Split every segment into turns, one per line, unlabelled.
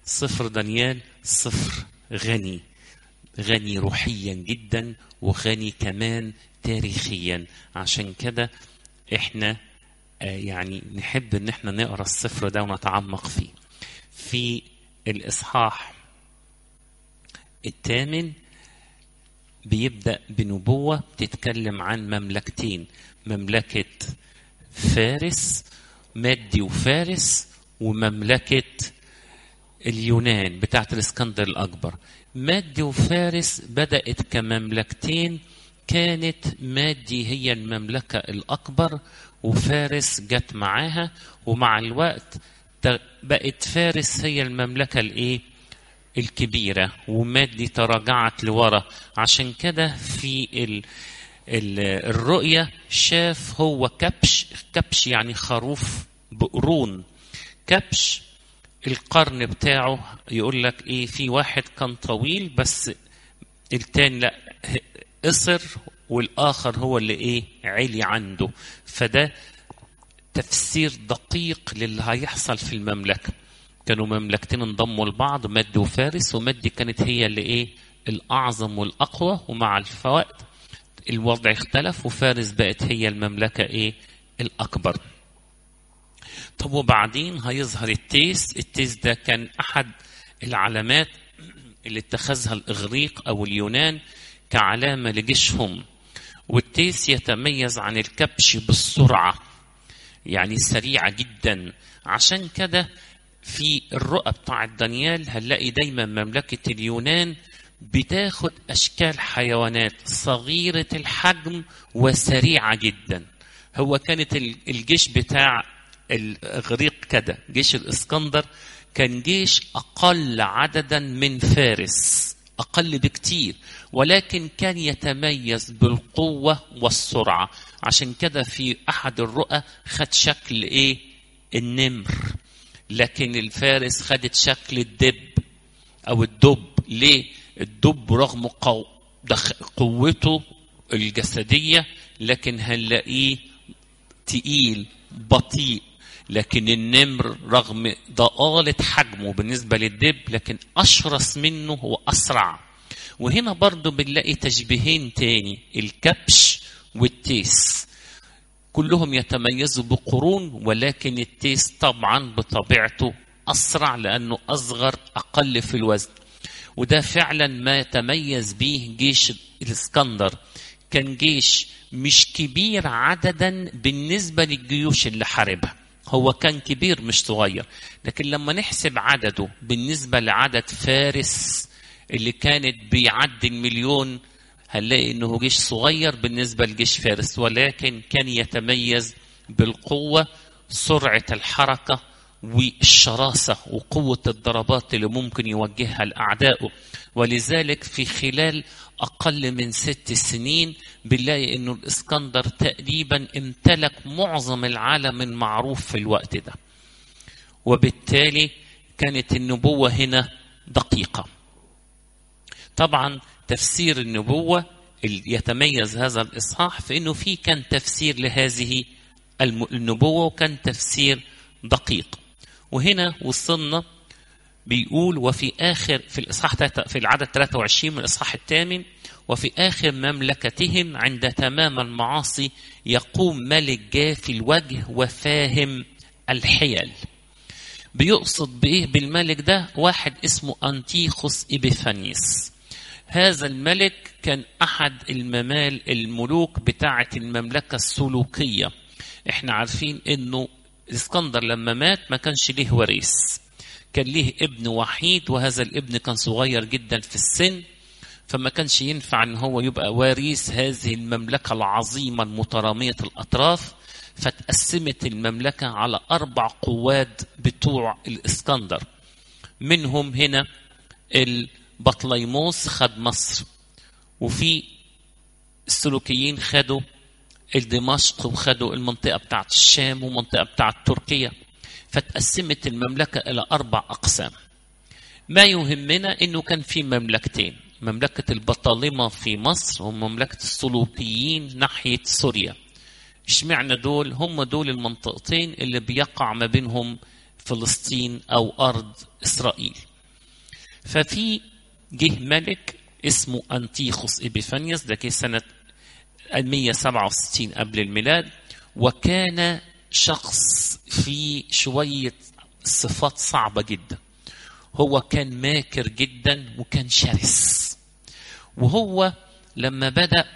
سفر دانيال سفر غني غني روحيا جدا وغني كمان تاريخيا عشان كده احنا يعني نحب ان احنا نقرا السفر ده ونتعمق فيه في الاصحاح الثامن بيبدا بنبوه بتتكلم عن مملكتين مملكه فارس مادي وفارس ومملكه اليونان بتاعت الاسكندر الاكبر مادي وفارس بدات كمملكتين كانت مادي هي المملكه الاكبر وفارس جت معاها ومع الوقت بقت فارس هي المملكه الايه الكبيره ومادي تراجعت لورا عشان كده في ال ال الرؤيه شاف هو كبش كبش يعني خروف بقرون كبش القرن بتاعه يقول لك ايه في واحد كان طويل بس التاني لا قصر والاخر هو اللي ايه علي عنده فده تفسير دقيق للي هيحصل في المملكه كانوا مملكتين انضموا لبعض مادي وفارس ومادي كانت هي اللي ايه الاعظم والاقوى ومع الفوائد الوضع اختلف وفارس بقت هي المملكه ايه الاكبر طب وبعدين هيظهر التيس التيس ده كان احد العلامات اللي اتخذها الاغريق او اليونان كعلامه لجيشهم والتيس يتميز عن الكبش بالسرعه يعني سريعه جدا عشان كده في الرؤى بتاع دانيال هنلاقي دايما مملكه اليونان بتاخد اشكال حيوانات صغيره الحجم وسريعه جدا هو كانت الجيش بتاع الاغريق كده جيش الاسكندر كان جيش اقل عددا من فارس اقل بكتير ولكن كان يتميز بالقوه والسرعه عشان كده في احد الرؤى خد شكل ايه النمر لكن الفارس خدت شكل الدب او الدب ليه الدب رغم قو... قوته الجسديه لكن هنلاقيه تقيل بطيء لكن النمر رغم ضآلة حجمه بالنسبة للدب لكن أشرس منه وأسرع وهنا برضو بنلاقي تشبيهين تاني الكبش والتيس كلهم يتميزوا بقرون ولكن التيس طبعا بطبيعته أسرع لأنه أصغر أقل في الوزن وده فعلا ما تميز به جيش الاسكندر كان جيش مش كبير عددا بالنسبة للجيوش اللي حاربها هو كان كبير مش صغير لكن لما نحسب عدده بالنسبة لعدد فارس اللي كانت بيعدي المليون هنلاقي انه جيش صغير بالنسبة لجيش فارس ولكن كان يتميز بالقوة سرعة الحركة والشراسة وقوة الضربات اللي ممكن يوجهها لأعدائه ولذلك في خلال أقل من ست سنين بنلاقي أنه الإسكندر تقريبا امتلك معظم العالم المعروف في الوقت ده وبالتالي كانت النبوة هنا دقيقة طبعا تفسير النبوة يتميز هذا الإصحاح في أنه في كان تفسير لهذه النبوة وكان تفسير دقيق وهنا وصلنا بيقول وفي آخر في الإصحاح في العدد 23 من الإصحاح الثامن وفي آخر مملكتهم عند تمام المعاصي يقوم ملك جاف الوجه وفاهم الحيل بيقصد بإيه بالملك ده واحد اسمه أنتيخوس إبيفانيس هذا الملك كان أحد الممال الملوك بتاعة المملكة السلوكية احنا عارفين انه الاسكندر لما مات ما كانش ليه وريث كان ليه ابن وحيد وهذا الابن كان صغير جدا في السن فما كانش ينفع ان هو يبقى وارث هذه المملكه العظيمه المتراميه الاطراف فتقسمت المملكه على اربع قواد بتوع الاسكندر منهم هنا البطليموس خد مصر وفي السلوكيين خدوا دمشق وخدوا المنطقة بتاعت الشام ومنطقة بتاعت تركيا فتقسمت المملكة إلى أربع أقسام ما يهمنا أنه كان في مملكتين مملكة البطالمة في مصر ومملكة السلوكيين ناحية سوريا اشمعنى دول هم دول المنطقتين اللي بيقع ما بينهم فلسطين أو أرض إسرائيل ففي جه ملك اسمه أنتيخوس إبيفانيوس ده كان سنة 167 قبل الميلاد وكان شخص في شوية صفات صعبة جدا هو كان ماكر جدا وكان شرس وهو لما بدأ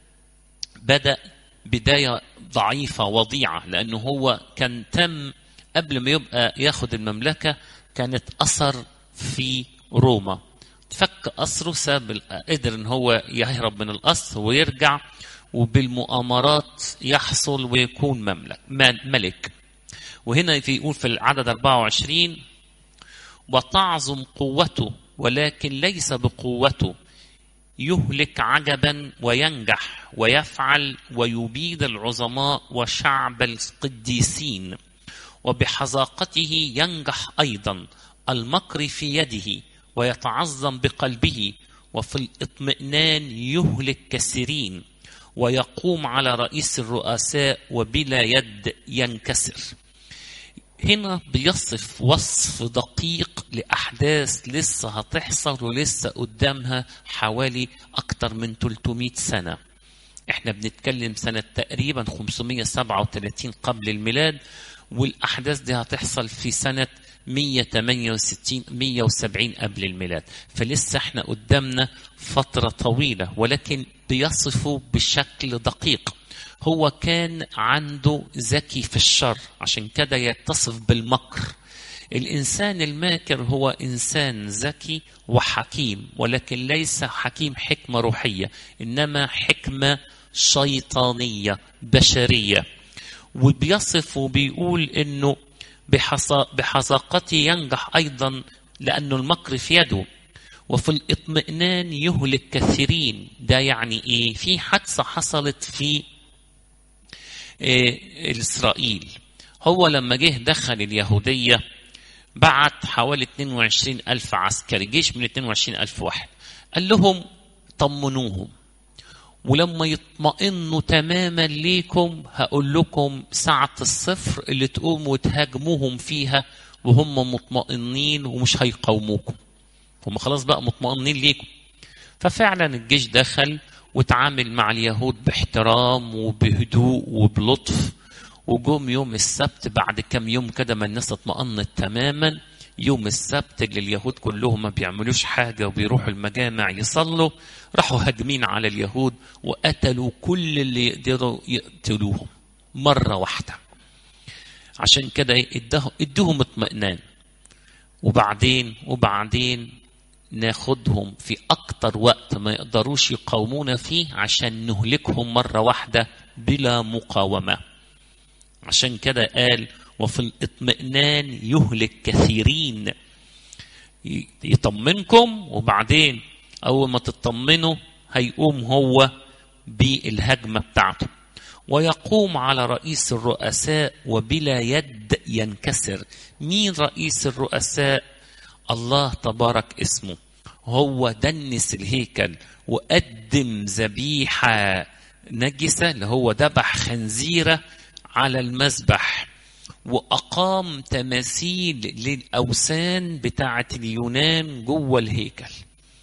بدأ بداية ضعيفة وضيعة لأنه هو كان تم قبل ما يبقى ياخد المملكة كانت أثر في روما فك أسره ساب قدر إن هو يهرب من الأسر ويرجع وبالمؤامرات يحصل ويكون مملك ملك وهنا في يقول في العدد 24 وتعظم قوته ولكن ليس بقوته يهلك عجبا وينجح ويفعل ويبيد العظماء وشعب القديسين وبحذاقته ينجح ايضا المكر في يده ويتعظم بقلبه وفي الاطمئنان يهلك كثيرين ويقوم على رئيس الرؤساء وبلا يد ينكسر هنا بيصف وصف دقيق لأحداث لسه هتحصل ولسه قدامها حوالي أكتر من 300 سنة احنا بنتكلم سنة تقريبا 537 قبل الميلاد والأحداث دي هتحصل في سنة 168 170 قبل الميلاد فلسه احنا قدامنا فترة طويلة ولكن بيصفه بشكل دقيق هو كان عنده ذكي في الشر عشان كده يتصف بالمكر الإنسان الماكر هو إنسان ذكي وحكيم ولكن ليس حكيم حكمة روحية إنما حكمة شيطانية بشرية وبيصف وبيقول إنه بحذاقته ينجح أيضا لأنه المكر في يده وفي الاطمئنان يهلك كثيرين ده يعني إيه في حادثة حصلت في إسرائيل هو لما جه دخل اليهودية بعت حوالي 22 ألف عسكري جيش من 22 ألف واحد قال لهم طمنوهم ولما يطمئنوا تماما ليكم هقول لكم ساعة الصفر اللي تقوموا وتهاجموهم فيها وهم مطمئنين ومش هيقاوموكم هم خلاص بقى مطمئنين ليكم ففعلا الجيش دخل وتعامل مع اليهود باحترام وبهدوء وبلطف وجوم يوم السبت بعد كم يوم كده ما الناس اطمأنت تماما يوم السبت اللي اليهود كلهم ما بيعملوش حاجة وبيروحوا المجامع يصلوا راحوا هاجمين على اليهود وقتلوا كل اللي يقدروا يقتلوهم مرة واحدة عشان كده ادوهم اطمئنان وبعدين وبعدين ناخدهم في أكتر وقت ما يقدروش يقاومونا فيه عشان نهلكهم مرة واحدة بلا مقاومة عشان كده قال وفي الاطمئنان يهلك كثيرين يطمنكم وبعدين أول ما تطمنوا هيقوم هو بالهجمة بتاعته ويقوم على رئيس الرؤساء وبلا يد ينكسر مين رئيس الرؤساء الله تبارك اسمه هو دنس الهيكل وقدم ذبيحة نجسة اللي هو ذبح خنزيرة على المذبح وأقام تماثيل للأوثان بتاعة اليونان جوه الهيكل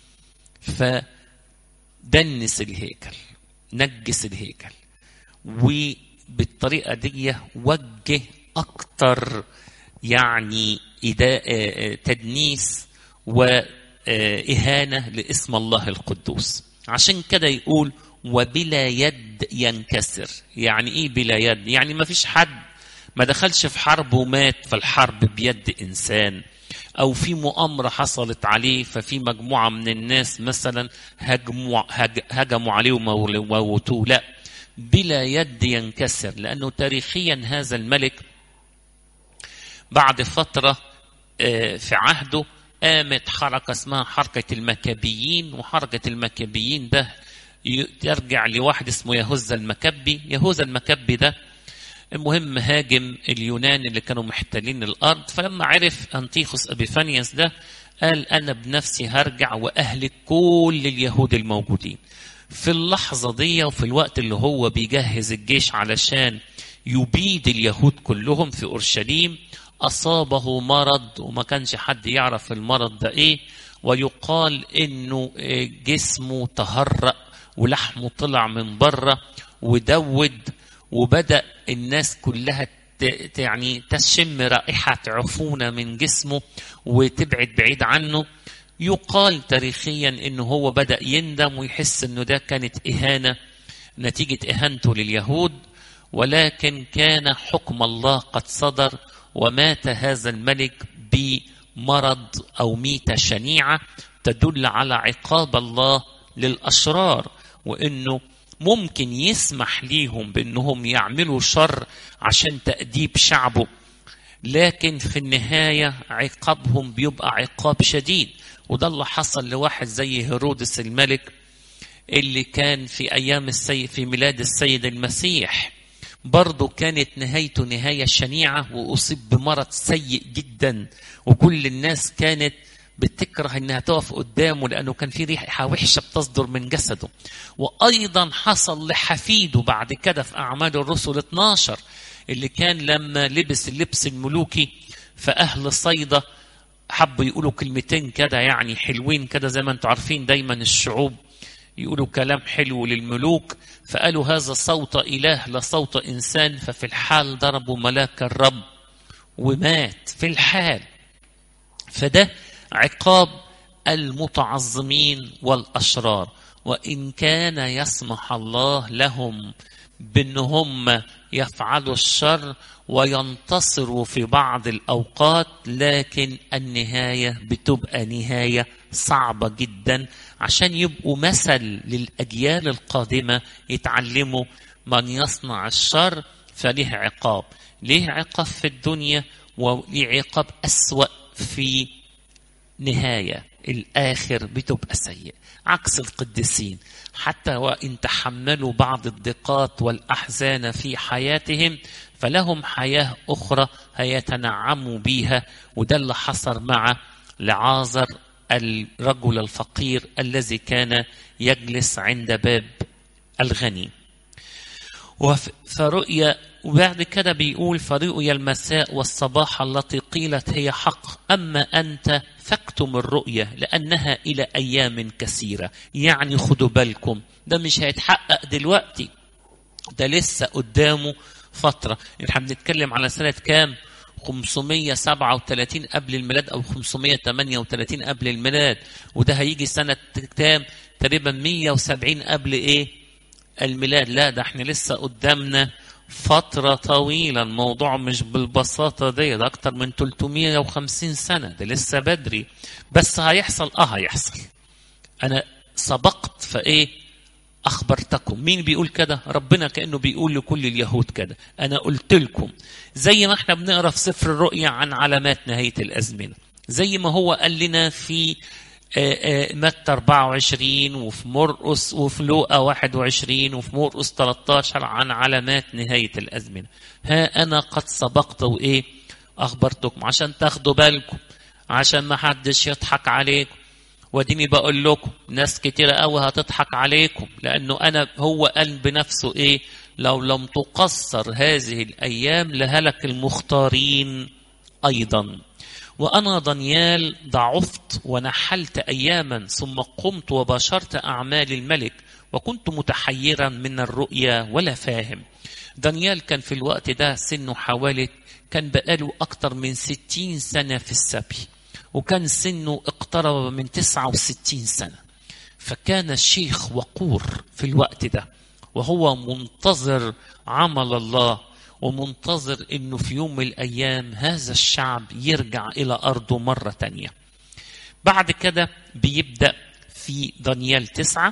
فدنس الهيكل نجس الهيكل وبالطريقة دي وجه أكتر يعني تدنيس وإهانة لاسم الله القدوس عشان كده يقول وبلا يد ينكسر يعني ايه بلا يد يعني ما فيش حد ما دخلش في حرب ومات فالحرب بيد انسان او في مؤامره حصلت عليه ففي مجموعه من الناس مثلا هجموا هجموا عليه وموتوه لا بلا يد ينكسر لانه تاريخيا هذا الملك بعد فتره في عهده قامت حركه اسمها حركه المكابيين وحركه المكابيين ده يرجع لواحد اسمه يهوذا المكبي يهوذا المكبي ده المهم هاجم اليونان اللي كانوا محتلين الارض فلما عرف انطيخوس ابيفانيوس ده قال انا بنفسي هرجع واهلك كل اليهود الموجودين في اللحظة دي وفي الوقت اللي هو بيجهز الجيش علشان يبيد اليهود كلهم في أورشليم أصابه مرض وما كانش حد يعرف المرض ده إيه ويقال إنه جسمه تهرأ ولحمه طلع من بره ودود وبدأ الناس كلها يعني تشم رائحة عفونة من جسمه وتبعد بعيد عنه يقال تاريخيا انه هو بدأ يندم ويحس انه ده كانت اهانة نتيجة اهانته لليهود ولكن كان حكم الله قد صدر ومات هذا الملك بمرض او ميتة شنيعة تدل على عقاب الله للاشرار وانه ممكن يسمح ليهم بانهم يعملوا شر عشان تأديب شعبه لكن في النهاية عقابهم بيبقى عقاب شديد وده اللي حصل لواحد زي هيرودس الملك اللي كان في أيام السيد في ميلاد السيد المسيح برضه كانت نهايته نهاية شنيعة وأصيب بمرض سيء جدا وكل الناس كانت بتكره انها تقف قدامه لانه كان في ريحه وحشه بتصدر من جسده وايضا حصل لحفيده بعد كده في اعمال الرسل 12 اللي كان لما لبس اللبس الملوكي فاهل صيدا حبوا يقولوا كلمتين كده يعني حلوين كده زي ما انتم عارفين دايما الشعوب يقولوا كلام حلو للملوك فقالوا هذا صوت اله لا صوت انسان ففي الحال ضربوا ملاك الرب ومات في الحال فده عقاب المتعظمين والاشرار وان كان يسمح الله لهم بان هم يفعلوا الشر وينتصروا في بعض الاوقات لكن النهايه بتبقى نهايه صعبه جدا عشان يبقوا مثل للاجيال القادمه يتعلموا من يصنع الشر فله عقاب ليه عقاب في الدنيا وليه عقاب اسوا في نهايه الاخر بتبقى سيء عكس القديسين حتى وان تحملوا بعض الضيقات والاحزان في حياتهم فلهم حياه اخرى هيتنعموا بيها وده اللي حصل مع لعازر الرجل الفقير الذي كان يجلس عند باب الغني فرؤيا وبعد كده بيقول فرؤيا المساء والصباح التي قيلت هي حق أما أنت فاكتم الرؤية لأنها إلى أيام كثيرة يعني خدوا بالكم ده مش هيتحقق دلوقتي ده لسه قدامه فترة احنا بنتكلم على سنة كام 537 قبل الميلاد أو 538 قبل الميلاد وده هيجي سنة كام تقريبا 170 قبل إيه الميلاد لا ده احنا لسه قدامنا فترة طويلة الموضوع مش بالبساطة دي ده أكتر من 350 سنة ده لسه بدري بس هيحصل اه هيحصل أنا سبقت فإيه أخبرتكم مين بيقول كده ربنا كأنه بيقول لكل اليهود كده أنا قلت لكم زي ما احنا بنقرأ في سفر الرؤيا عن علامات نهاية الأزمنة زي ما هو قال لنا في متى 24 وفي مرقس وفي لوقا 21 وفي مرقس 13 عن علامات نهاية الأزمنة ها أنا قد سبقت وإيه أخبرتكم عشان تاخدوا بالكم عشان ما حدش يضحك عليكم وديني بقول لكم ناس كتيرة قوي هتضحك عليكم لأنه أنا هو قال بنفسه إيه لو لم تقصر هذه الأيام لهلك المختارين أيضا وأنا دانيال ضعفت ونحلت أياما ثم قمت وباشرت أعمال الملك وكنت متحيرا من الرؤيا ولا فاهم دانيال كان في الوقت ده سنه حوالي كان بقاله أكتر من ستين سنة في السبي وكان سنه اقترب من تسعة وستين سنة فكان الشيخ وقور في الوقت ده وهو منتظر عمل الله ومنتظر انه في يوم من الايام هذا الشعب يرجع الى ارضه مره تانية بعد كده بيبدا في دانيال تسعة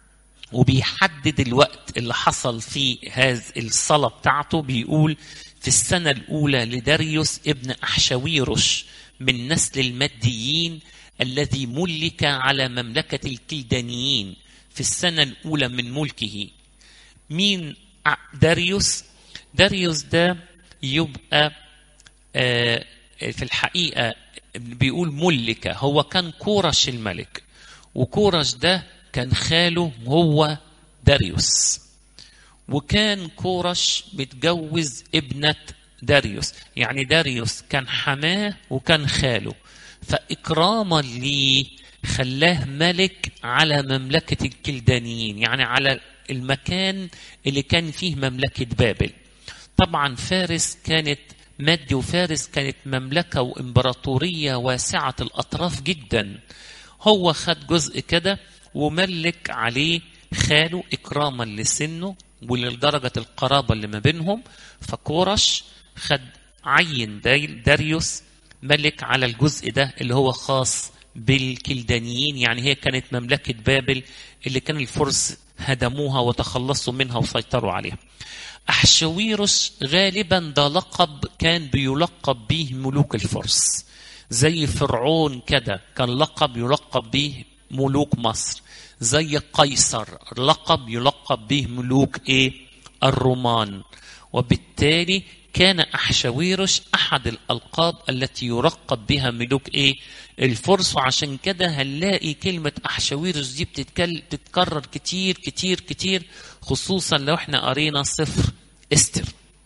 وبيحدد الوقت اللي حصل فيه هذه الصلاة بتاعته بيقول في السنة الأولى لداريوس ابن أحشويرش من نسل الماديين الذي ملك على مملكة الكلدانيين في السنة الأولى من ملكه مين داريوس داريوس ده يبقى آه في الحقيقة بيقول ملك هو كان كورش الملك وكورش ده كان خاله هو داريوس وكان كورش متجوز ابنة داريوس يعني داريوس كان حماه وكان خاله فإكراما ليه خلاه ملك على مملكة الكلدانيين يعني على المكان اللي كان فيه مملكة بابل طبعا فارس كانت مادي وفارس كانت مملكة وإمبراطورية واسعة الأطراف جدا هو خد جزء كده وملك عليه خاله إكراما لسنه ولدرجة القرابة اللي ما بينهم فكورش خد عين داريوس ملك على الجزء ده اللي هو خاص بالكلدانيين يعني هي كانت مملكة بابل اللي كان الفرس هدموها وتخلصوا منها وسيطروا عليها أحشويروس غالبا ده لقب كان بيلقب به ملوك الفرس زي فرعون كده كان لقب يلقب به ملوك مصر زي قيصر لقب يلقب به ملوك ايه الرومان وبالتالي كان أحشويروش أحد الألقاب التي يرقب بها ملوك إيه؟ الفرس وعشان كده هنلاقي كلمة أحشويروش دي بتتكل... بتتكرر كتير كتير كتير خصوصا لو احنا قرينا سفر استر.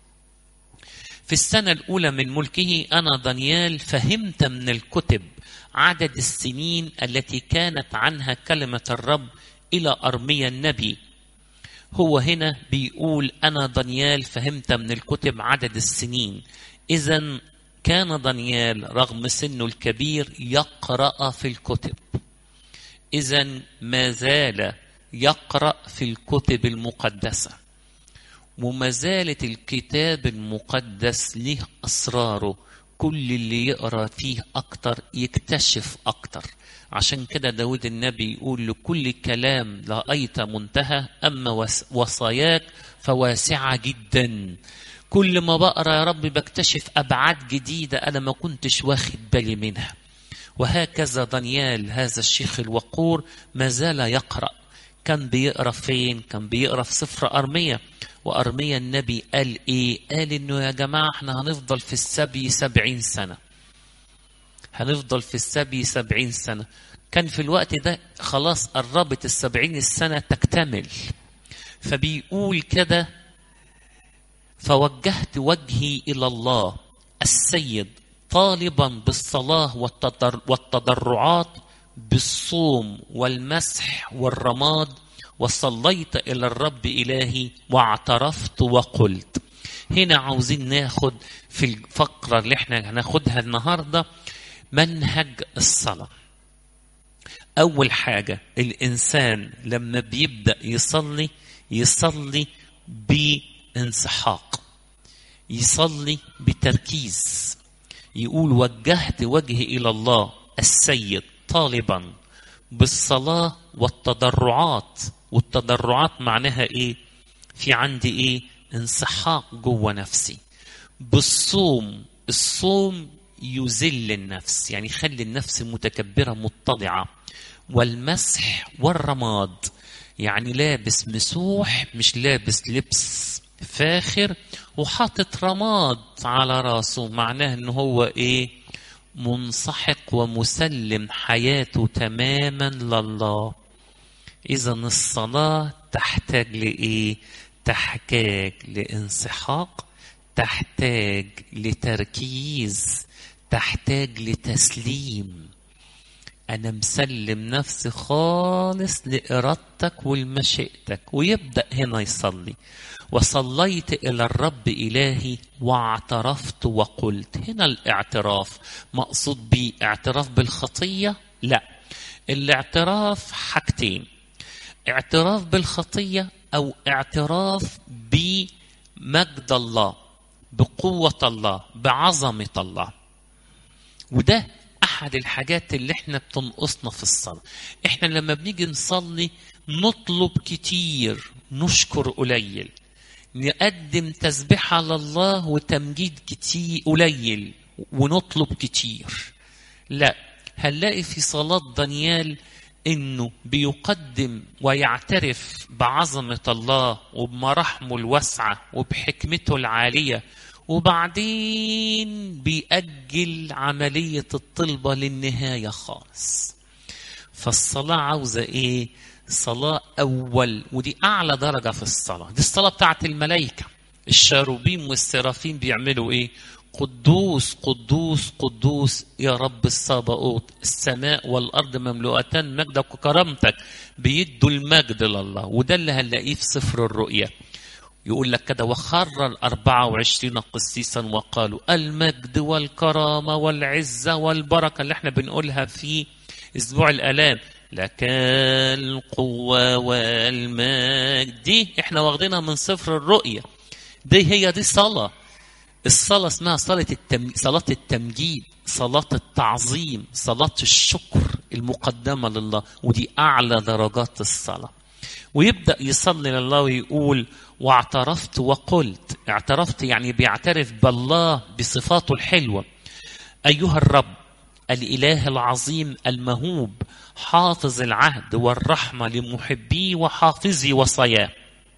في السنة الأولى من ملكه أنا دانيال فهمت من الكتب عدد السنين التي كانت عنها كلمة الرب إلى أرميا النبي هو هنا بيقول أنا دانيال فهمت من الكتب عدد السنين إذا كان دانيال رغم سنه الكبير يقرأ في الكتب إذا ما زال يقرأ في الكتب المقدسة وما زالت الكتاب المقدس له أسراره كل اللي يقرأ فيه أكتر يكتشف أكتر عشان كده داود النبي يقول لكل كلام رأيت منتهى أما وصاياك فواسعة جدا كل ما بقرا يا رب بكتشف أبعاد جديدة أنا ما كنتش واخد بالي منها وهكذا دانيال هذا الشيخ الوقور ما زال يقرأ كان بيقرأ فين؟ كان بيقرأ في سفر أرمية وأرمية النبي قال إيه؟ قال إنه يا جماعة إحنا هنفضل في السبي سبعين سنة هنفضل في السبي سبعين سنة كان في الوقت ده خلاص قربت السبعين السنة تكتمل فبيقول كده فوجهت وجهي إلى الله السيد طالبا بالصلاة والتضر والتضرعات بالصوم والمسح والرماد وصليت إلى الرب إلهي واعترفت وقلت هنا عاوزين ناخد في الفقرة اللي احنا هناخدها النهاردة منهج الصلاة أول حاجة الإنسان لما بيبدأ يصلي يصلي بانسحاق يصلي بتركيز يقول وجهت وجهي إلى الله السيد طالبا بالصلاة والتضرعات والتضرعات معناها إيه؟ في عندي إيه؟ انسحاق جوه نفسي بالصوم الصوم يذل النفس يعني يخلي النفس متكبرة متضعة والمسح والرماد يعني لابس مسوح مش لابس لبس فاخر وحاطط رماد على راسه معناه ان هو ايه منسحق ومسلم حياته تماما لله اذا الصلاه تحتاج لايه تحتاج لانسحاق تحتاج لتركيز تحتاج لتسليم أنا مسلم نفسي خالص لإرادتك ولمشيئتك ويبدأ هنا يصلي وصليت إلى الرب إلهي واعترفت وقلت هنا الاعتراف مقصود بيه اعتراف بالخطية لا الاعتراف حاجتين اعتراف بالخطية أو اعتراف بمجد الله بقوة الله بعظمة الله وده احد الحاجات اللي احنا بتنقصنا في الصلاه احنا لما بنيجي نصلي نطلب كتير نشكر قليل نقدم تسبيحة لله وتمجيد كتير قليل ونطلب كتير لا هنلاقي في صلاة دانيال انه بيقدم ويعترف بعظمة الله وبمراحمه الواسعة وبحكمته العالية وبعدين بيأجل عملية الطلبة للنهاية خالص فالصلاة عاوزة ايه صلاة أول ودي أعلى درجة في الصلاة دي الصلاة بتاعت الملائكة الشاروبيم والسرافين بيعملوا ايه قدوس قدوس قدوس يا رب الصابئوت السماء والارض مملوءتان مجدك وكرامتك بيدوا المجد لله وده اللي هنلاقيه في سفر الرؤيا يقول لك كده وخر الأربعة وعشرين قسيسا وقالوا المجد والكرامة والعزة والبركة اللي احنا بنقولها في أسبوع الآلام لك القوة والمجد دي احنا واخدينها من سفر الرؤيا دي هي دي صلاة الصلاة اسمها صلاة التم... صلاة التمجيد صلاة التعظيم صلاة الشكر المقدمة لله ودي أعلى درجات الصلاة ويبدأ يصلي لله ويقول واعترفت وقلت اعترفت يعني بيعترف بالله بصفاته الحلوة أيها الرب الإله العظيم المهوب حافظ العهد والرحمة لمحبيه وحافظي وصاياه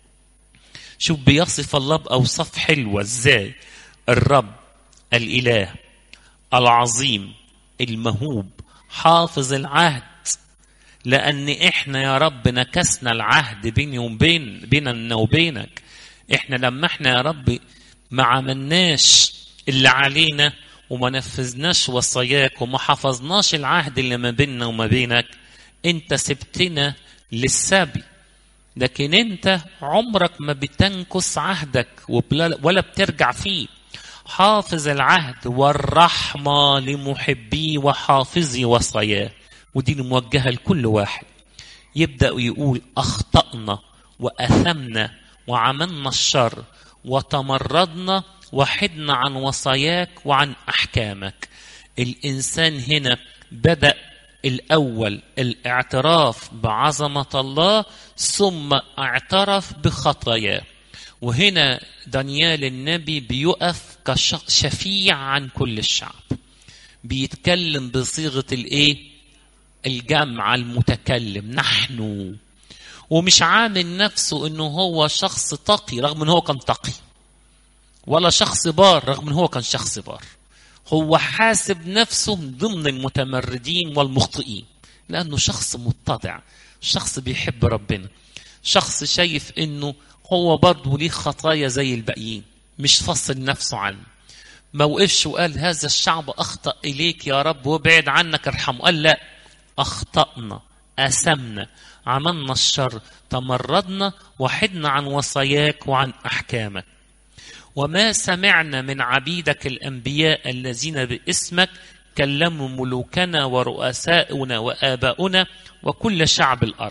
شوف بيصف الله بأوصاف حلوة ازاي الرب الإله العظيم المهوب حافظ العهد لأن إحنا يا رب نكسنا العهد بيني وبين بيننا وبينك إحنا لما إحنا يا رب ما عملناش اللي علينا وما نفذناش وصاياك وما حفظناش العهد اللي ما بيننا وما بينك أنت سبتنا للسبي لكن أنت عمرك ما بتنكس عهدك ولا بترجع فيه حافظ العهد والرحمة لمحبيه وحافظي وصاياه ودي موجهة لكل واحد يبدأ يقول أخطأنا وأثمنا وعملنا الشر وتمردنا وحدنا عن وصاياك وعن أحكامك الإنسان هنا بدأ الأول الاعتراف بعظمة الله ثم اعترف بخطاياه وهنا دانيال النبي بيقف كشفيع عن كل الشعب بيتكلم بصيغة الايه الجمع المتكلم نحن ومش عامل نفسه انه هو شخص تقي رغم ان هو كان تقي ولا شخص بار رغم ان هو كان شخص بار هو حاسب نفسه ضمن المتمردين والمخطئين لانه شخص متضع شخص بيحب ربنا شخص شايف انه هو برضه ليه خطايا زي الباقيين مش فصل نفسه عنه ما وقفش وقال هذا الشعب اخطا اليك يا رب وابعد عنك ارحمه قال لا اخطانا اثمنا عملنا الشر تمردنا وحدنا عن وصاياك وعن احكامك وما سمعنا من عبيدك الانبياء الذين باسمك كلموا ملوكنا ورؤساؤنا واباؤنا وكل شعب الارض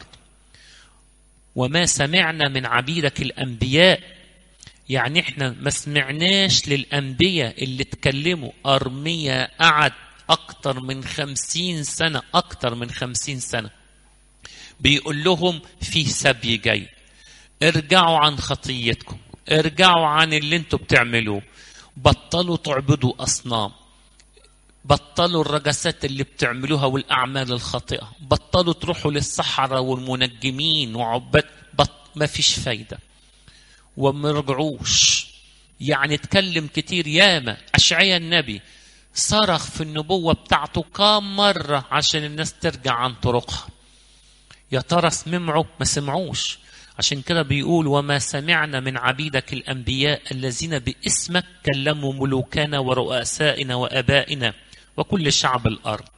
وما سمعنا من عبيدك الانبياء يعني احنا ما سمعناش للانبياء اللي اتكلموا ارميا قعد اكتر من خمسين سنة اكتر من خمسين سنة بيقول لهم في سبي جاي ارجعوا عن خطيتكم ارجعوا عن اللي انتوا بتعملوه بطلوا تعبدوا اصنام بطلوا الرجسات اللي بتعملوها والاعمال الخاطئه بطلوا تروحوا للصحراء والمنجمين وعباد بط... ما فيش فايده وما رجعوش يعني اتكلم كتير ياما اشعيا النبي صرخ في النبوه بتاعته كام مره عشان الناس ترجع عن طرقها يا ترى سمعوا ما سمعوش عشان كده بيقول وما سمعنا من عبيدك الانبياء الذين باسمك كلموا ملوكنا ورؤسائنا وابائنا وكل شعب الارض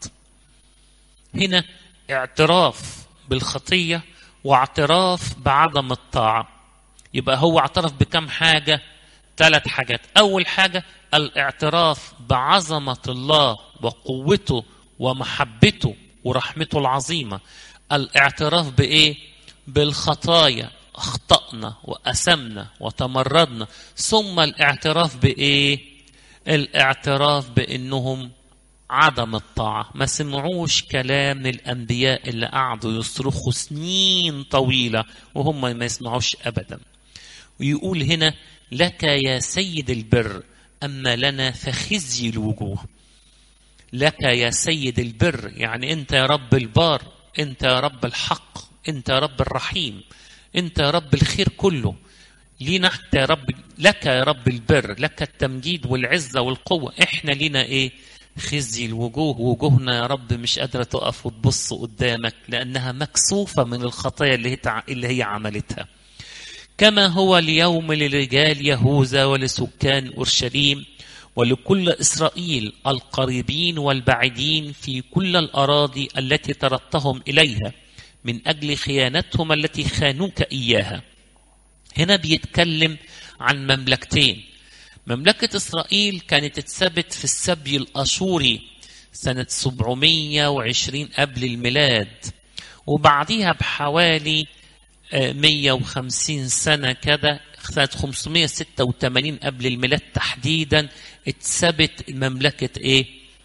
هنا اعتراف بالخطيه واعتراف بعدم الطاعه يبقى هو اعترف بكم حاجه ثلاث حاجات اول حاجه الاعتراف بعظمه الله وقوته ومحبته ورحمته العظيمه الاعتراف بايه بالخطايا اخطانا واثمنا وتمردنا ثم الاعتراف بايه الاعتراف بانهم عدم الطاعة ما سمعوش كلام الأنبياء اللي قعدوا يصرخوا سنين طويلة وهم ما يسمعوش أبدا ويقول هنا لك يا سيد البر أما لنا فخزي الوجوه لك يا سيد البر يعني أنت يا رب البار أنت يا رب الحق أنت يا رب الرحيم أنت يا رب الخير كله لينا حتى يا رب لك يا رب البر لك التمجيد والعزة والقوة احنا لينا ايه خزي الوجوه وجوهنا يا رب مش قادرة تقف وتبص قدامك لأنها مكسوفة من الخطايا اللي هي, اللي هي عملتها كما هو اليوم لرجال يهوذا ولسكان أورشليم ولكل إسرائيل القريبين والبعيدين في كل الأراضي التي طردتهم إليها من أجل خيانتهم التي خانوك إياها هنا بيتكلم عن مملكتين مملكة إسرائيل كانت اتثبت في السبي الأشوري سنة 720 قبل الميلاد وبعديها بحوالي 150 سنة كده سنة 586 قبل الميلاد تحديدا اتثبت مملكة ايه؟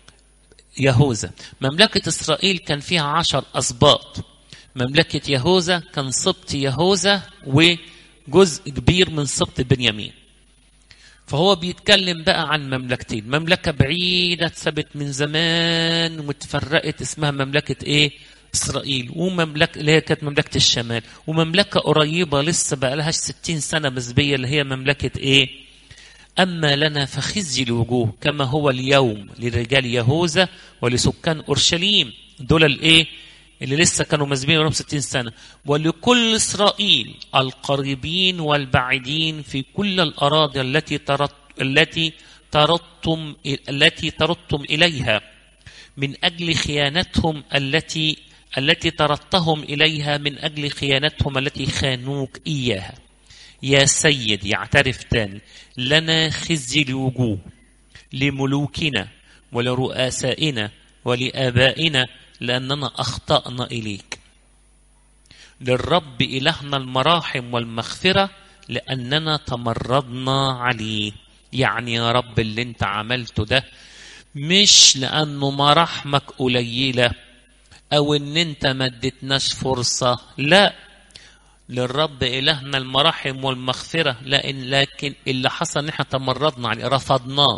يهوذا مملكة إسرائيل كان فيها عشر أسباط مملكة يهوذا كان سبط يهوذا وجزء كبير من سبط بنيامين فهو بيتكلم بقى عن مملكتين مملكة بعيدة اتثبت من زمان وتفرقت اسمها مملكة ايه إسرائيل ومملكة اللي هي كانت مملكة الشمال ومملكة قريبة لسه بقى لها 60 سنة مسبية اللي هي مملكة إيه؟ أما لنا فخزي الوجوه كما هو اليوم لرجال يهوذا ولسكان أورشليم دول الإيه؟ اللي لسه كانوا مسبيين لهم 60 سنة ولكل إسرائيل القريبين والبعيدين في كل الأراضي التي ترت التي تردتم التي تردتم إليها من أجل خيانتهم التي التي طردتهم إليها من أجل خيانتهم التي خانوك إياها يا سيد يعترف تاني لنا خزي الوجوه لملوكنا ولرؤسائنا ولآبائنا لأننا أخطأنا إليك للرب إلهنا المراحم والمغفرة لأننا تمردنا عليه يعني يا رب اللي انت عملته ده مش لأنه مراحمك قليلة أو إن أنت ما اديتناش فرصة لا للرب إلهنا المراحم والمغفرة لأن لكن اللي حصل إن إحنا تمردنا عليه رفضناه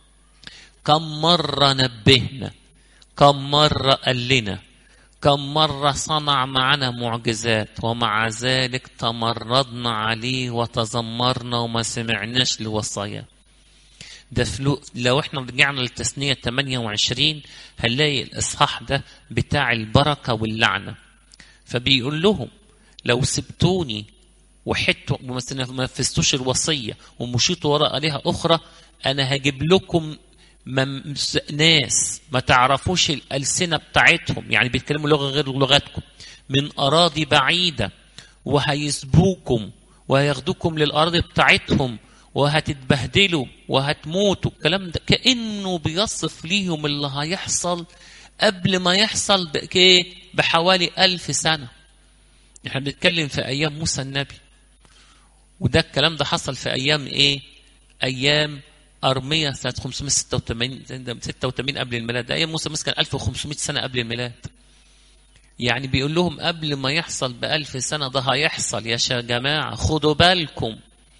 كم مرة نبهنا كم مرة قال لنا كم مرة صنع معنا معجزات ومع ذلك تمردنا عليه وتذمرنا وما سمعناش لوصاياه ده فلو لو احنا رجعنا للتثنية 28 هنلاقي الإصحاح ده بتاع البركة واللعنة فبيقول لهم لو سبتوني وحدتوا وما نفذتوش الوصية ومشيتوا وراء آلهة أخرى أنا هجيب لكم مم... ناس ما تعرفوش الألسنة بتاعتهم يعني بيتكلموا لغة غير لغتكم من أراضي بعيدة وهيسبوكم وهياخدوكم للأراضي بتاعتهم وهتتبهدلوا وهتموتوا الكلام ده كأنه بيصف ليهم اللي هيحصل قبل ما يحصل بكيه بحوالي ألف سنة احنا بنتكلم في أيام موسى النبي وده الكلام ده حصل في أيام إيه أيام أرمية سنة 586 86 قبل الميلاد ده أيام موسى مسكن 1500 سنة قبل الميلاد يعني بيقول لهم قبل ما يحصل بألف سنة ده هيحصل يا جماعة خدوا بالكم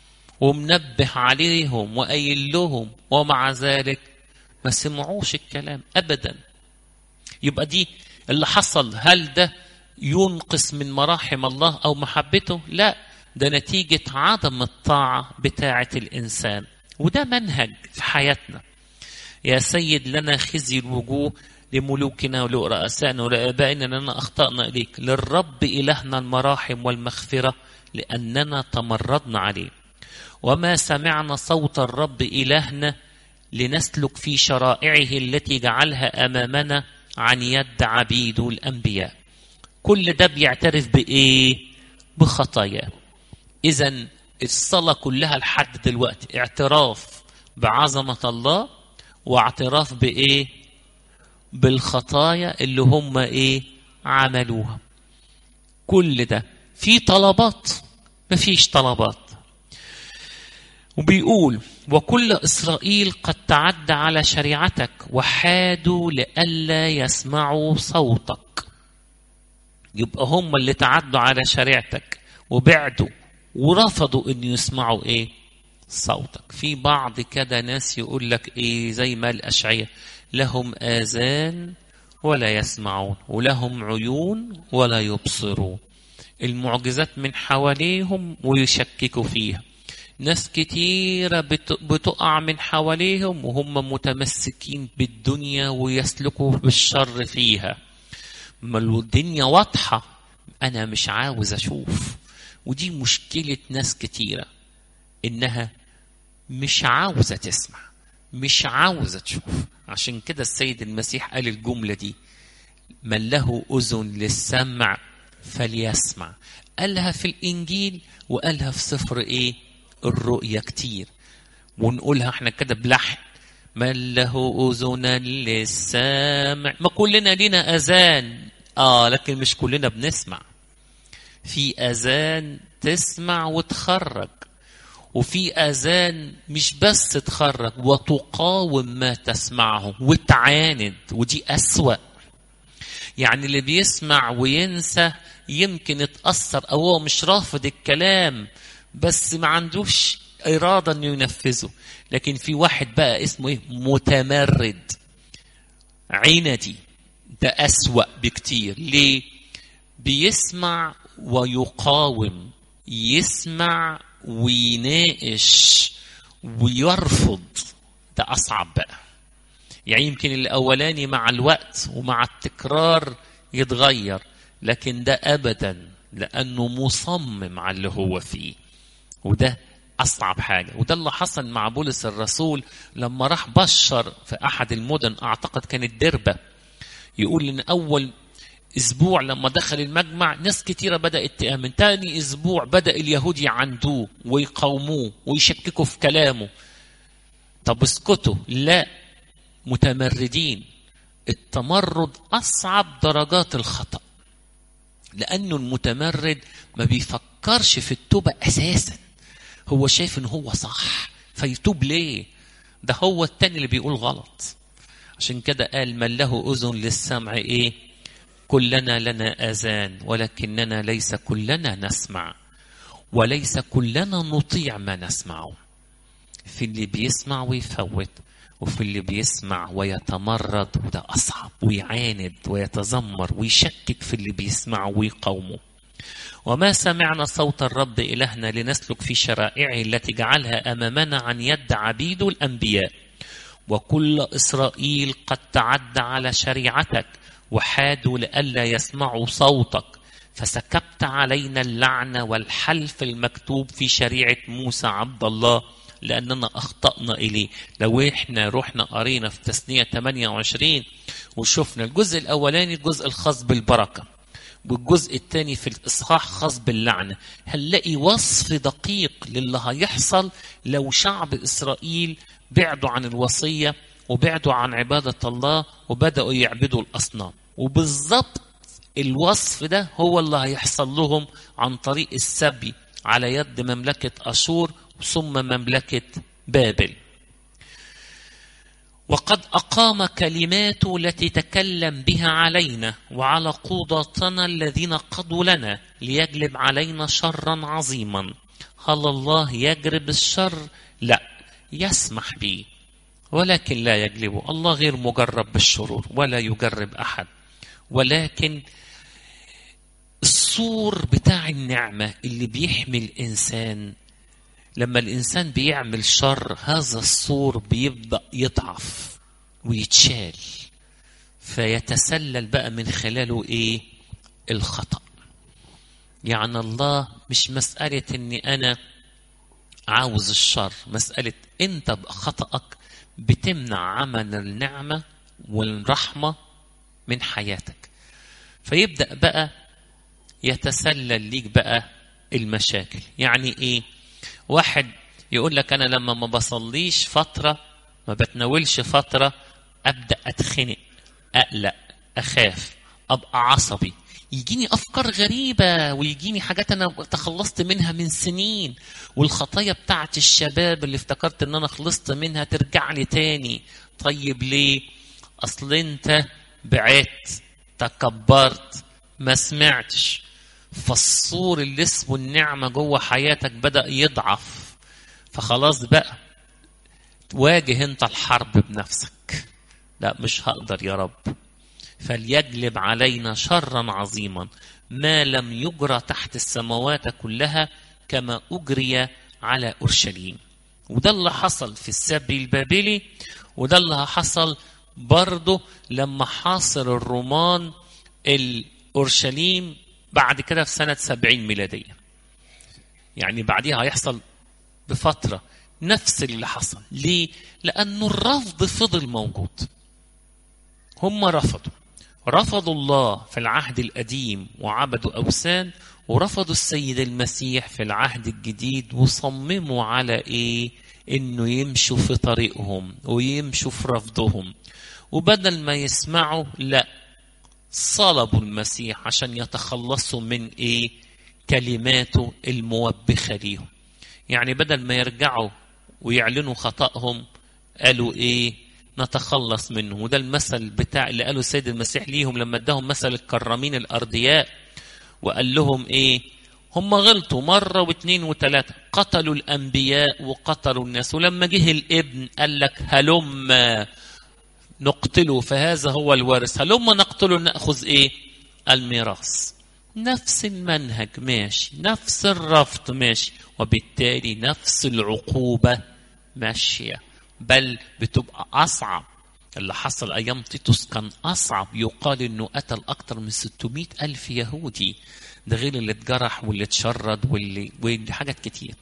ومنبه عليهم وقايل لهم ومع ذلك ما سمعوش الكلام ابدا يبقى دي اللي حصل هل ده ينقص من مراحم الله او محبته لا ده نتيجه عدم الطاعه بتاعه الانسان وده منهج في حياتنا يا سيد لنا خزي الوجوه لملوكنا ولرؤسائنا ولآبائنا لنا أخطأنا إليك للرب إلهنا المراحم والمغفرة لأننا تمردنا عليه وما سمعنا صوت الرب إلهنا لنسلك في شرائعه التي جعلها أمامنا عن يد عبيده الأنبياء كل ده بيعترف بإيه؟ بخطاياه إذا الصلاة كلها لحد دلوقتي اعتراف بعظمة الله واعتراف بإيه؟ بالخطايا اللي هم إيه؟ عملوها كل ده في طلبات مفيش طلبات وبيقول وكل إسرائيل قد تعدى على شريعتك وحادوا لئلا يسمعوا صوتك يبقى هم اللي تعدوا على شريعتك وبعدوا ورفضوا ان يسمعوا ايه صوتك في بعض كده ناس يقول لك ايه زي ما الاشعياء لهم اذان ولا يسمعون ولهم عيون ولا يبصرون المعجزات من حواليهم ويشككوا فيها ناس كتيرة بتقع من حواليهم وهم متمسكين بالدنيا ويسلكوا بالشر فيها ما الدنيا واضحة أنا مش عاوز أشوف ودي مشكلة ناس كتيرة إنها مش عاوزة تسمع مش عاوزة تشوف عشان كده السيد المسيح قال الجملة دي من له أذن للسمع فليسمع قالها في الإنجيل وقالها في سفر إيه الرؤيا كتير ونقولها احنا كده بلحن من له أذنا للسامع ما كلنا لنا أذان آه لكن مش كلنا بنسمع في أذان تسمع وتخرج وفي أذان مش بس تخرج وتقاوم ما تسمعه وتعاند ودي أسوأ يعني اللي بيسمع وينسى يمكن يتأثر أو هو مش رافض الكلام بس ما عندوش إرادة إنه ينفذه لكن في واحد بقى اسمه إيه متمرد عندي ده أسوأ بكتير ليه بيسمع ويقاوم يسمع ويناقش ويرفض ده أصعب بقى يعني يمكن الأولاني مع الوقت ومع التكرار يتغير لكن ده أبدا لأنه مصمم على اللي هو فيه وده أصعب حاجة وده اللي حصل مع بولس الرسول لما راح بشر في أحد المدن أعتقد كانت دربة يقول إن أول اسبوع لما دخل المجمع ناس كتيره بدات تامن تاني اسبوع بدا اليهود يعندوه ويقاوموه ويشككوا في كلامه طب اسكتوا لا متمردين التمرد اصعب درجات الخطا لانه المتمرد ما بيفكرش في التوبه اساسا هو شايف ان هو صح فيتوب ليه ده هو التاني اللي بيقول غلط عشان كده قال من له اذن للسمع ايه كلنا لنا اذان ولكننا ليس كلنا نسمع وليس كلنا نطيع ما نسمعه في اللي بيسمع ويفوت وفي اللي بيسمع ويتمرد وده اصعب ويعاند ويتذمر ويشكك في اللي بيسمعه ويقاومه وما سمعنا صوت الرب إلهنا لنسلك في شرائعه التي جعلها أمامنا عن يد عبيد الأنبياء وكل إسرائيل قد تعدى على شريعتك وحادوا لئلا يسمعوا صوتك فسكبت علينا اللعنة والحلف المكتوب في شريعة موسى عبد الله لأننا أخطأنا إليه لو إحنا رحنا قرينا في تسنية 28 وشفنا الجزء الأولاني الجزء الخاص بالبركة والجزء الثاني في الإصحاح خاص باللعنة هنلاقي وصف دقيق للي هيحصل لو شعب إسرائيل بعدوا عن الوصية وبعدوا عن عبادة الله وبدأوا يعبدوا الأصنام وبالضبط الوصف ده هو اللي هيحصل لهم عن طريق السبي على يد مملكة أشور ثم مملكة بابل وقد أقام كلماته التي تكلم بها علينا وعلى قضاتنا الذين قضوا لنا ليجلب علينا شرا عظيما هل الله يجرب الشر لا يسمح به ولكن لا يجلبه الله غير مجرب بالشرور ولا يجرب أحد ولكن السور بتاع النعمة اللي بيحمي الإنسان لما الإنسان بيعمل شر هذا السور بيبدأ يضعف ويتشال فيتسلل بقى من خلاله إيه الخطأ يعني الله مش مسألة إني أنا عاوز الشر مسألة أنت بخطأك بتمنع عمل النعمة والرحمة من حياتك فيبدأ بقى يتسلل ليك بقى المشاكل يعني ايه واحد يقول لك انا لما ما بصليش فترة ما بتناولش فترة ابدأ اتخنق اقلق اخاف ابقى عصبي يجيني افكار غريبه ويجيني حاجات انا تخلصت منها من سنين والخطايا بتاعت الشباب اللي افتكرت ان انا خلصت منها ترجع لي تاني طيب ليه اصل انت بعدت تكبرت ما سمعتش فالصور اللي اسمه النعمه جوه حياتك بدا يضعف فخلاص بقى تواجه انت الحرب بنفسك لا مش هقدر يا رب فليجلب علينا شرا عظيما ما لم يجرى تحت السماوات كلها كما اجري على اورشليم وده اللي حصل في السبي البابلي وده اللي حصل برضه لما حاصر الرومان اورشليم بعد كده في سنه 70 ميلاديه يعني بعديها هيحصل بفترة نفس اللي حصل ليه؟ لأنه الرفض فضل موجود هم رفضوا رفضوا الله في العهد القديم وعبدوا أوثان ورفضوا السيد المسيح في العهد الجديد وصمموا على إيه؟ إنه يمشوا في طريقهم ويمشوا في رفضهم وبدل ما يسمعوا لا صلبوا المسيح عشان يتخلصوا من إيه؟ كلماته الموبخة ليهم يعني بدل ما يرجعوا ويعلنوا خطأهم قالوا إيه نتخلص منه وده المثل بتاع اللي قاله السيد المسيح ليهم لما اداهم مثل الكرامين الأرضياء وقال لهم إيه هم غلطوا مرة واثنين وثلاثة قتلوا الأنبياء وقتلوا الناس ولما جه الابن قال لك هلم نقتله فهذا هو الوارث هلم نقتله نأخذ إيه الميراث نفس المنهج ماشي نفس الرفض ماشي وبالتالي نفس العقوبة ماشية بل بتبقى أصعب اللي حصل أيام تيتوس كان أصعب يقال أنه قتل أكثر من 600 ألف يهودي ده غير اللي اتجرح واللي اتشرد واللي, واللي حاجات كتير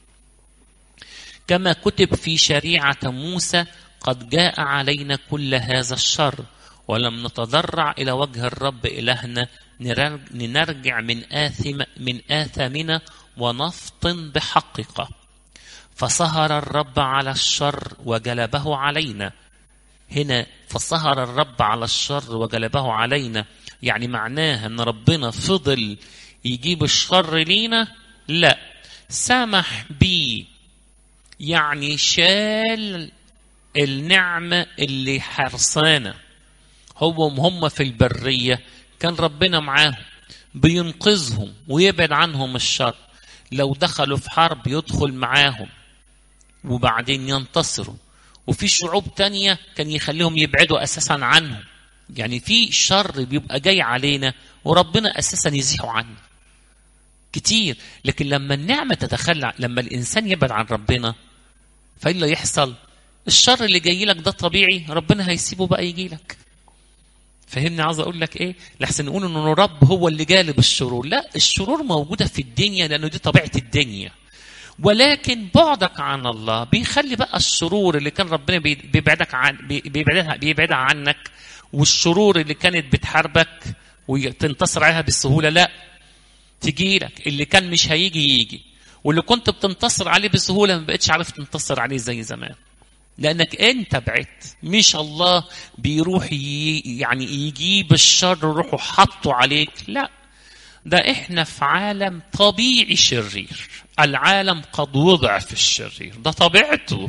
كما كتب في شريعة موسى قد جاء علينا كل هذا الشر ولم نتضرع إلى وجه الرب إلهنا نرجع من آثم من آثامنا ونفطن بحقك فسهر الرب على الشر وجلبه علينا هنا فسهر الرب على الشر وجلبه علينا يعني معناها ان ربنا فضل يجيب الشر لينا لا سمح بيه يعني شال النعمة اللي حرصانا هو هم في البرية كان ربنا معاهم بينقذهم ويبعد عنهم الشر لو دخلوا في حرب يدخل معاهم وبعدين ينتصروا وفي شعوب تانية كان يخليهم يبعدوا أساسا عنهم يعني في شر بيبقى جاي علينا وربنا أساسا يزيحه عنا كتير لكن لما النعمة تتخلى لما الإنسان يبعد عن ربنا فإيه اللي يحصل الشر اللي جاي لك ده طبيعي ربنا هيسيبه بقى يجي لك فهمني عاوز اقول لك ايه لحسن نقول ان الرب هو اللي جالب الشرور لا الشرور موجوده في الدنيا لانه دي طبيعه الدنيا ولكن بعدك عن الله بيخلي بقى الشرور اللي كان ربنا بيبعدك عن بيبعدها بيبعدها عنك والشرور اللي كانت بتحاربك وتنتصر عليها بالسهوله لا تجي لك اللي كان مش هيجي يجي واللي كنت بتنتصر عليه بسهوله ما بقتش عارف تنتصر عليه زي زمان لانك انت بعدت مش الله بيروح ي... يعني يجيب الشر ويروح حطه عليك لا ده احنا في عالم طبيعي شرير العالم قد وضع في الشرير ده طبيعته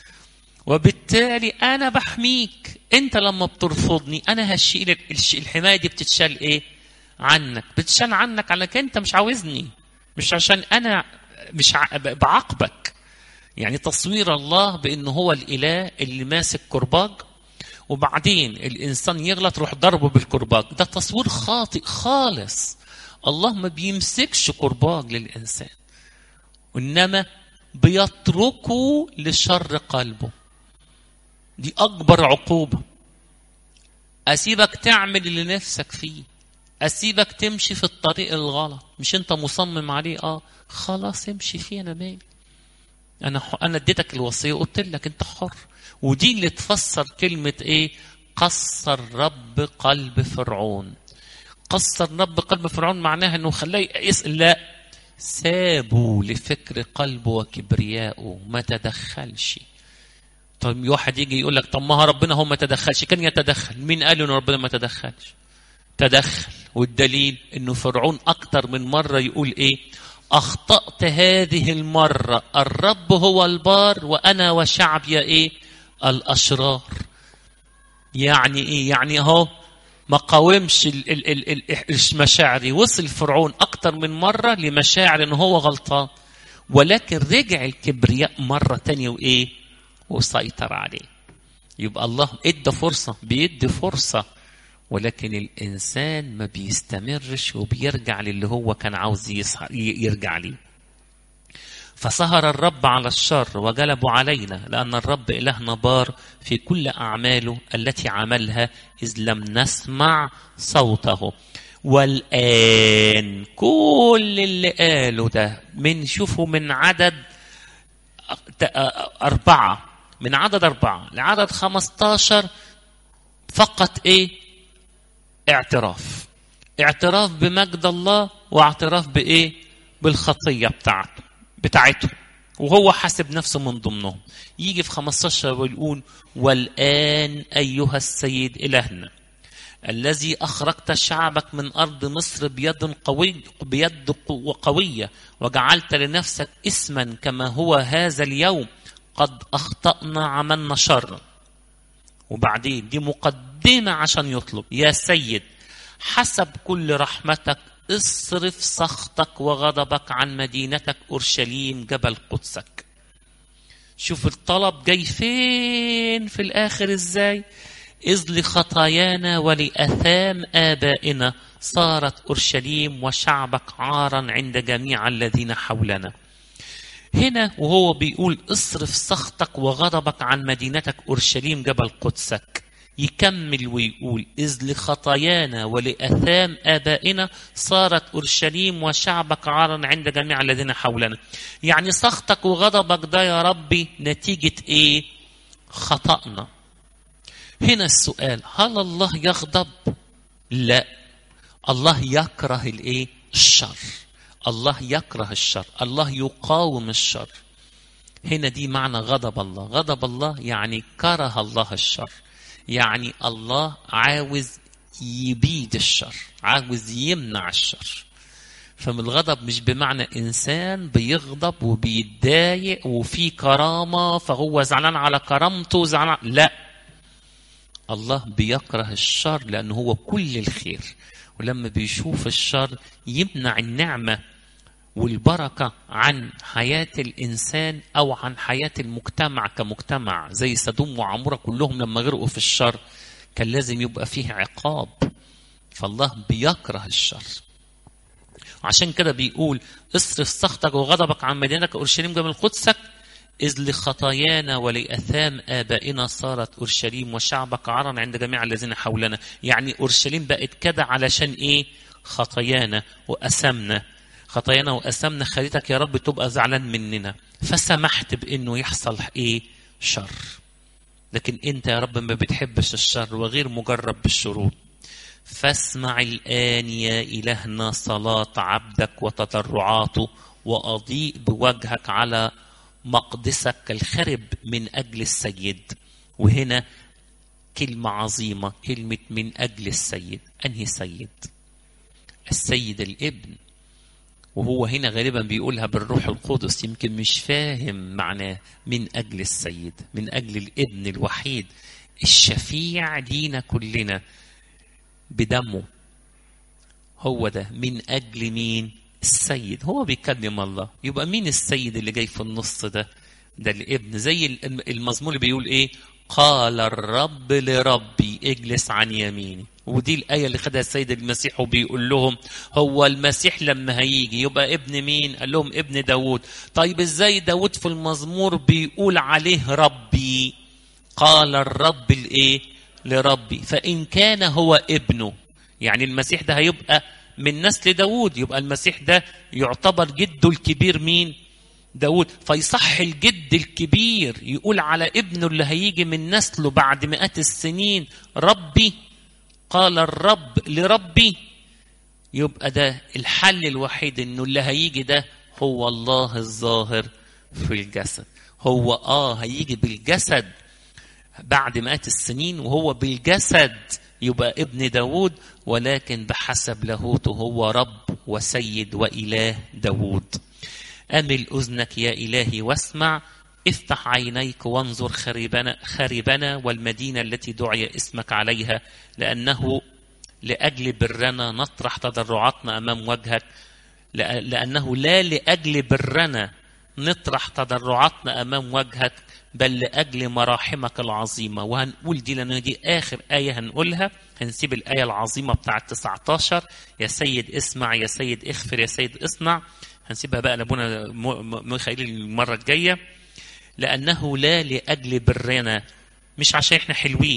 وبالتالي انا بحميك انت لما بترفضني انا هشيل الحمايه دي بتتشال ايه عنك بتتشال عنك على انت مش عاوزني مش عشان انا مش ع... بعاقبك يعني تصوير الله بانه هو الاله اللي ماسك كرباج وبعدين الانسان يغلط روح ضربه بالكرباج ده تصوير خاطئ خالص الله ما بيمسكش كرباج للانسان وانما بيتركه لشر قلبه دي اكبر عقوبه اسيبك تعمل اللي نفسك فيه اسيبك تمشي في الطريق الغلط مش انت مصمم عليه اه خلاص امشي فيه انا مالي انا ح... انا اديتك الوصيه وقلت لك انت حر ودي اللي تفسر كلمه ايه قصر رب قلب فرعون قصر رب قلب فرعون معناها انه خلاه يسال لا سابوا لفكر قلبه وكبريائه ما تدخلش طيب واحد يجي يقول لك طب ما ربنا هو ما تدخلش كان يتدخل مين قال انه ربنا ما تدخلش تدخل والدليل انه فرعون اكتر من مره يقول ايه اخطات هذه المره الرب هو البار وانا وشعبي ايه الاشرار يعني ايه يعني اهو ما قاومش ال ال ال ال المشاعر وصل فرعون اكتر من مره لمشاعر ان هو غلطان ولكن رجع الكبرياء مره تانية وايه وسيطر عليه يبقى الله ادى فرصه بيدي فرصه ولكن الإنسان ما بيستمرش وبيرجع للي هو كان عاوز يرجع ليه فسهر الرب على الشر وجلبوا علينا لأن الرب إلهنا بار في كل أعماله التي عملها إذ لم نسمع صوته والآن كل اللي قاله ده من شوفوا من عدد أربعة من عدد أربعة لعدد خمستاشر فقط إيه اعتراف اعتراف بمجد الله واعتراف بإيه بالخطية بتاعته بتاعته وهو حاسب نفسه من ضمنهم يجي في 15 ويقول والآن أيها السيد إلهنا الذي أخرجت شعبك من أرض مصر بيد قوي بيد قوية وجعلت لنفسك اسما كما هو هذا اليوم قد أخطأنا عملنا شرا وبعدين دي مقدمة عشان يطلب يا سيد حسب كل رحمتك اصرف سخطك وغضبك عن مدينتك أورشليم جبل قدسك شوف الطلب جاي فين في الآخر إزاي إذ لخطايانا ولأثام آبائنا صارت أورشليم وشعبك عارا عند جميع الذين حولنا هنا وهو بيقول اصرف سخطك وغضبك عن مدينتك أورشليم جبل قدسك يكمل ويقول إذ لخطايانا ولأثام آبائنا صارت أورشليم وشعبك عارا عند جميع الذين حولنا يعني سخطك وغضبك ده يا ربي نتيجة إيه خطأنا هنا السؤال هل الله يغضب لا الله يكره الايه الشر الله يكره الشر الله يقاوم الشر هنا دي معنى غضب الله غضب الله يعني كره الله الشر يعني الله عاوز يبيد الشر عاوز يمنع الشر فمن الغضب مش بمعنى انسان بيغضب وبيتضايق وفي كرامه فهو زعلان على كرامته زعلان لا الله بيكره الشر لانه هو كل الخير ولما بيشوف الشر يمنع النعمه والبركه عن حياه الانسان او عن حياه المجتمع كمجتمع زي سدوم وعموره كلهم لما غرقوا في الشر كان لازم يبقى فيه عقاب فالله بيكره الشر عشان كده بيقول اصرف سخطك وغضبك عن مدينتك اورشليم جبل قدسك إذ لخطايانا ولأثام آبائنا صارت أورشليم وشعبك عرا عند جميع الذين حولنا يعني أورشليم بقت كده علشان إيه خطايانا وأثامنا خطايانا وأثامنا خليتك يا رب تبقى زعلان مننا فسمحت بأنه يحصل إيه شر لكن أنت يا رب ما بتحبش الشر وغير مجرب بالشرور فاسمع الآن يا إلهنا صلاة عبدك وتضرعاته وأضيء بوجهك على مقدسك الخرب من أجل السيد وهنا كلمة عظيمة كلمة من أجل السيد أنهي سيد السيد الابن وهو هنا غالبا بيقولها بالروح القدس يمكن مش فاهم معناه من أجل السيد من أجل الابن الوحيد الشفيع لينا كلنا بدمه هو ده من أجل مين السيد هو بيكلم الله يبقى مين السيد اللي جاي في النص ده ده الابن زي المزمور اللي بيقول ايه قال الرب لربي اجلس عن يميني ودي الآية اللي خدها السيد المسيح وبيقول لهم هو المسيح لما هيجي يبقى ابن مين قال لهم ابن داود طيب ازاي داود في المزمور بيقول عليه ربي قال الرب الايه لربي فإن كان هو ابنه يعني المسيح ده هيبقى من نسل داود يبقى المسيح ده يعتبر جده الكبير مين داود فيصح الجد الكبير يقول على ابنه اللي هيجي من نسله بعد مئات السنين ربي قال الرب لربي يبقى ده الحل الوحيد انه اللي هيجي ده هو الله الظاهر في الجسد هو اه هيجي بالجسد بعد مئات السنين وهو بالجسد يبقى ابن داود ولكن بحسب لاهوته هو رب وسيد وإله داود أمل أذنك يا إلهي واسمع افتح عينيك وانظر خربنا, خربنا والمدينة التي دعي اسمك عليها لأنه لأجل برنا نطرح تضرعاتنا أمام وجهك لأنه لا لأجل برنا نطرح تضرعاتنا أمام وجهك بل لأجل مراحمك العظيمة وهنقول دي لأن دي آخر آية هنقولها هنسيب الآية العظيمة بتاعة 19 يا سيد اسمع يا سيد اغفر يا سيد اصنع هنسيبها بقى لابونا ميخائيل المرة الجاية لأنه لا لأجل برنا مش عشان احنا حلوين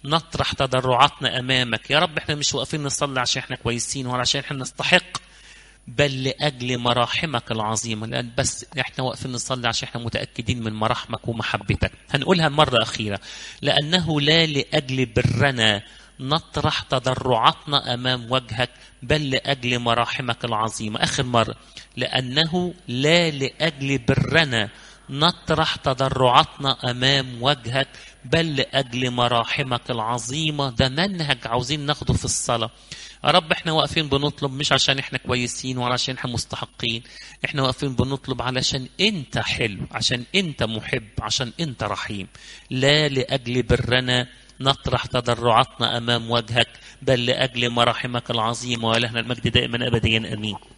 نطرح تضرعاتنا امامك يا رب احنا مش واقفين نصلي عشان احنا كويسين ولا عشان احنا نستحق بل لاجل مراحمك العظيمه لان بس احنا واقفين نصلي عشان احنا متاكدين من مراحمك ومحبتك هنقولها مره اخيره لانه لا لاجل برنا نطرح تضرعاتنا امام وجهك بل لاجل مراحمك العظيمه اخر مره لانه لا لاجل برنا نطرح تضرعاتنا امام وجهك بل لاجل مراحمك العظيمه ده منهج عاوزين ناخده في الصلاه يا رب احنا واقفين بنطلب مش عشان احنا كويسين ولا عشان احنا مستحقين احنا واقفين بنطلب علشان انت حلو عشان انت محب عشان انت رحيم لا لاجل برنا نطرح تضرعاتنا امام وجهك بل لاجل مراحمك العظيمه ولهنا المجد دائما ابديا امين